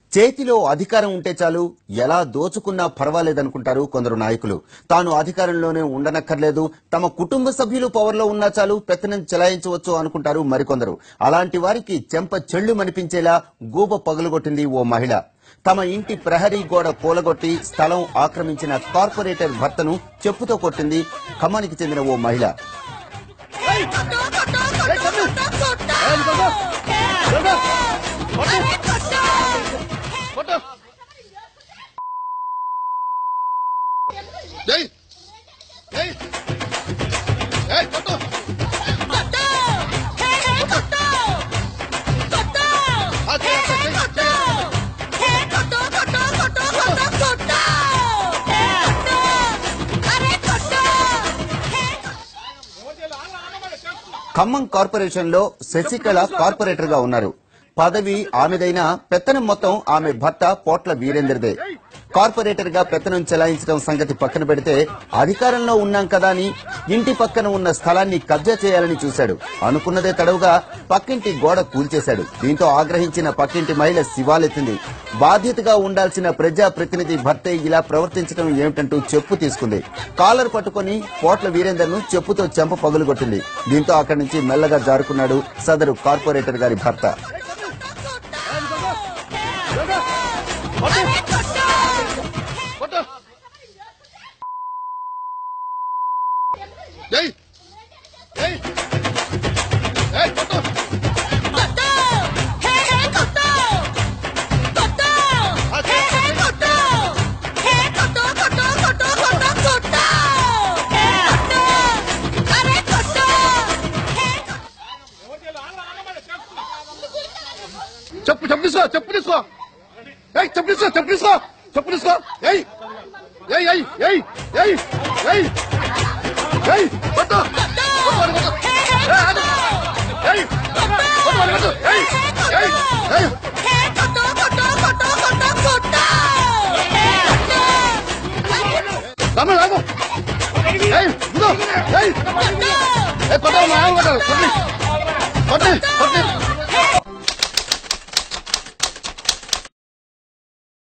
చేతిలో అధికారం ఉంటే చాలు ఎలా దోచుకున్నా పర్వాలేదనుకుంటారు కొందరు నాయకులు తాను అధికారంలోనే ఉండనక్కర్లేదు తమ కుటుంబ సభ్యులు పవర్లో ఉన్నా చాలు పెత్తనం చెలాయించవచ్చు అనుకుంటారు మరికొందరు అలాంటి వారికి చెంప చెళ్లు మనిపించేలా గూబ పగులుగొట్టింది ఓ మహిళ తమ ఇంటి ప్రహరీ గోడ కూలగొట్టి స్థలం ఆక్రమించిన కార్పొరేటర్ భర్తను చెప్పుతో కొట్టింది ఖమ్మానికి చెందిన ఓ మహిళ జై జై జై కొట్టు ఆ, జై, జై, జై, జై. ఖమ్మం కార్పొరేషన్ లో శశికళ కార్పొరేటర్ గా ఉన్నారు పదవి ఆమెదైనా పెత్తనం మొత్తం ఆమె భర్త పోట్ల వీరేందర్దే కార్పొరేటర్ గా పెత్తనం చెలాయించడం సంగతి పక్కన పెడితే అధికారంలో ఉన్నాం కదా అని ఇంటి పక్కన ఉన్న స్థలాన్ని కబ్జా చేయాలని చూశాడు అనుకున్నదే తడవుగా పక్కింటి గోడ కూల్చేశాడు దీంతో ఆగ్రహించిన పక్కింటి మహిళ శివాలెత్తింది బాధ్యతగా ఉండాల్సిన ప్రజా ప్రతినిధి భర్తే ఇలా ప్రవర్తించడం ఏమిటంటూ చెప్పు తీసుకుంది కాలర్ పట్టుకొని పోట్ల వీరేందర్ ను చెప్పుతో చెంప పగులుగొట్టింది దీంతో అక్కడి నుంచి మెల్లగా జారుకున్నాడు సదరు కార్పొరేటర్ గారి భర్త కొట్టు జై జై జై కొట్టు ఆ, జై, జై, జై. చెప్పు చెప్పు తీసుకో చెప్పు తీసుకో ఏయ్ చెప్పు తీసుకో చెప్పు తీసుకో చెప్పు తీసుకో ఏయ్ ఏయ్ ఏయ్ ఏయ్ ఏయ్ ఏయ్ ఏయ్ కొట్టు కొట్టు వాడిని కొట్టు. ఏయ్, ఆగు. ఏయ్ కొట్టు వాడిని కొట్టు. ఏయ్ ఏయ్ ఏయ్ తమ్ముడు ఆగు ఏయ్ ఇదిగో ఏయ్ ఏయ్ కొట్టు మా ఆయన కొట్టు కొట్టు